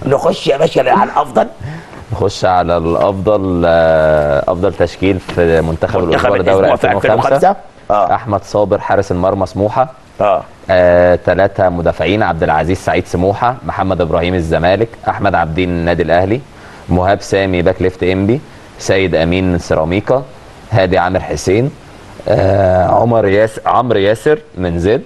نخش يا باشا على الافضل نخش على الافضل آه، افضل تشكيل في منتخب منتخب الاسبوع دوري الاسبوع في 2005 2005 اه احمد صابر حارس المرمى سموحه اه آه، ثلاثة مدافعين عبد العزيز سعيد سموحة محمد ابراهيم الزمالك احمد عبدين النادي الاهلي مهاب سامي باك ليفت انبي سيد امين سيراميكا هادي عامر حسين آه، عمر ياس عمرو ياسر من زد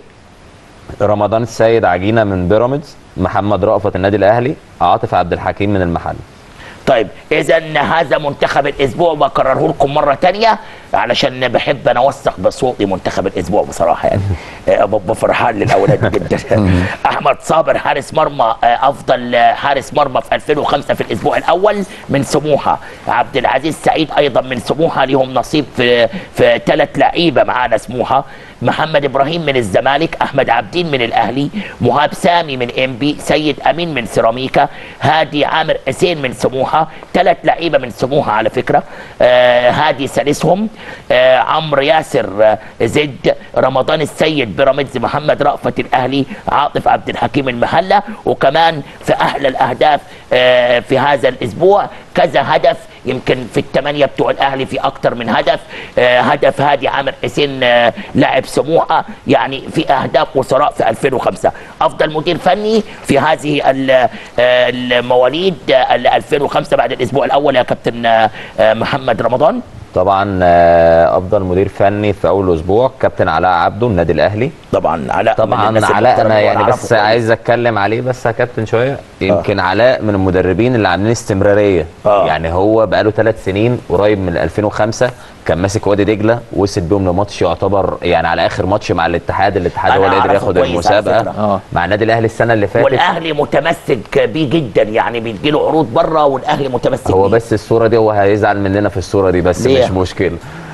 رمضان السيد عجينه من بيراميدز محمد رأفت النادي الاهلي عاطف عبد الحكيم من المحل طيب اذا هذا منتخب الاسبوع بكرره لكم مره تانية علشان بحب انا اوثق بصوتي منتخب الاسبوع بصراحه يعني آه، ببقى فرحان للاولاد جدا احمد صابر حارس مرمى آه، افضل آه، حارس مرمى في 2005 في الاسبوع الاول من سموحه عبد العزيز سعيد ايضا من سموحه ليهم نصيب في في ثلاث لعيبه معانا سموحه محمد ابراهيم من الزمالك احمد عبدين من الاهلي مهاب سامي من انبي سيد امين من سيراميكا هادي عامر حسين من سموحه ثلاث لعيبه من سموحه على فكره آه هادي سادسهم آه عمرو ياسر آه زد رمضان السيد بيراميدز محمد رأفت الاهلي عاطف عبد الحكيم المحله وكمان في احلى الاهداف آه في هذا الاسبوع كذا هدف يمكن في الثمانيه بتوع الاهلي في اكتر من هدف آه هدف هادي عامر حسين آه لاعب سموحه يعني في اهداف وثراء في 2005 افضل مدير فني في هذه ال- آه المواليد آه، ال 2005 بعد الاسبوع الاول يا كابتن آه، آه، محمد رمضان طبعا آه، افضل مدير فني في اول اسبوع كابتن علاء عبده النادي الاهلي طبعا علاء من طبعا الناس علاء المحترمة انا يعني وأنا بس أعرفه كويس. عايز اتكلم عليه بس يا كابتن شويه يمكن علاء من المدربين اللي عاملين استمراريه آه. يعني هو بقاله ثلاث سنين قريب من 2005 كان ماسك وادي دجله وصل بيهم لماتش يعتبر يعني على اخر ماتش مع الاتحاد الاتحاد أنا هو اللي قدر أعرفه ياخد كويس على المسابقه فكرة. آه. مع النادي الاهلي السنه اللي فاتت والاهلي متمسك بيه جدا يعني بيجيله عروض بره والاهلي متمسك هو بيه. بس الصوره دي هو هيزعل مننا في الصوره دي بس ليه؟ مش مشكله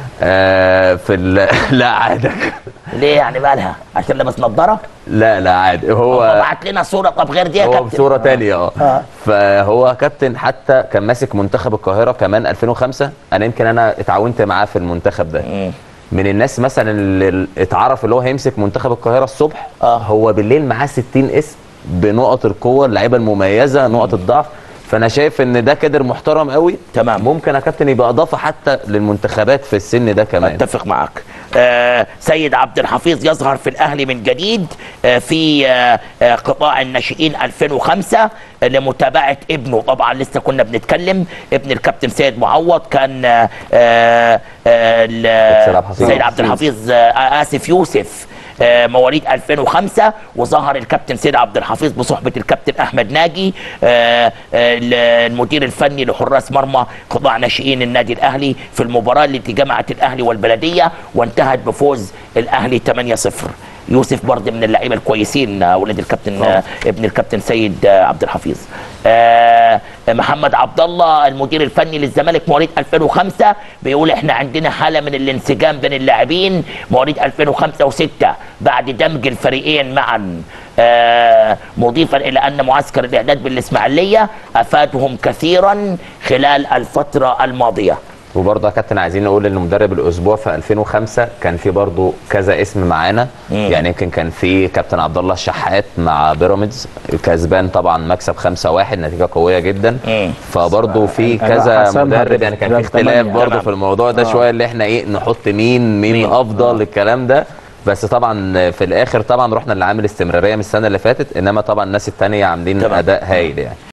آه في ال... لا عادك ليه يعني مالها عشان لابس نظاره لا لا عادي هو هو بعت لنا صوره طب غير دي يا هو كابتن بصوره تانية اه آه. فهو كابتن حتى كان ماسك منتخب القاهره كمان 2005 انا يمكن انا اتعاونت معاه في المنتخب ده مم. من الناس مثلا اللي اتعرف اللي هو هيمسك منتخب القاهره الصبح آه. هو بالليل معاه 60 اسم بنقط القوه اللعيبه المميزه نقط الضعف فانا شايف ان ده كادر محترم قوي تمام. ممكن يا كابتن يبقى اضافه حتى للمنتخبات في السن ده كمان اتفق معك آه سيد عبد الحفيظ يظهر في الاهلي من جديد آه في آه آه قطاع الناشئين 2005 آه لمتابعه ابنه طبعا لسه كنا بنتكلم ابن الكابتن سيد معوض كان آه آه آه ال- سيد عبد الحفيظ. سيد عبد الحفيظ آه اسف يوسف آه، مواليد 2005 وظهر الكابتن سيد عبد الحفيظ بصحبه الكابتن احمد ناجي آه، آه، المدير الفني لحراس مرمى قطاع ناشئين النادي الاهلي في المباراه التي جمعت الاهلي والبلديه وانتهت بفوز الاهلي 8-0 يوسف برضه من اللعيبه الكويسين آه، ولد الكابتن آه، ابن الكابتن سيد آه، عبد الحفيظ آه، محمد عبد الله المدير الفني للزمالك مواليد 2005 بيقول احنا عندنا حاله من الانسجام بين اللاعبين مواليد 2005 و6 بعد دمج الفريقين معا آه، مضيفا الى ان معسكر الاعداد بالاسماعيليه افادهم كثيرا خلال الفتره الماضيه وبرضه يا كابتن عايزين نقول ان مدرب الاسبوع في 2005 كان في برضه كذا اسم معانا مم. يعني يمكن كان في كابتن عبد الله الشحات مع بيراميدز كسبان طبعا مكسب 5-1 نتيجه قويه جدا مم. فبرضه في أنا كذا حسمها مدرب يعني كان في بالثمانية. اختلاف برضه تمام. في الموضوع ده شويه اللي احنا ايه نحط مين مين, مين؟ افضل الكلام ده بس طبعا في الاخر طبعا رحنا اللي عامل استمراريه من السنه اللي فاتت انما طبعا الناس التانية عاملين تمام. اداء هايل يعني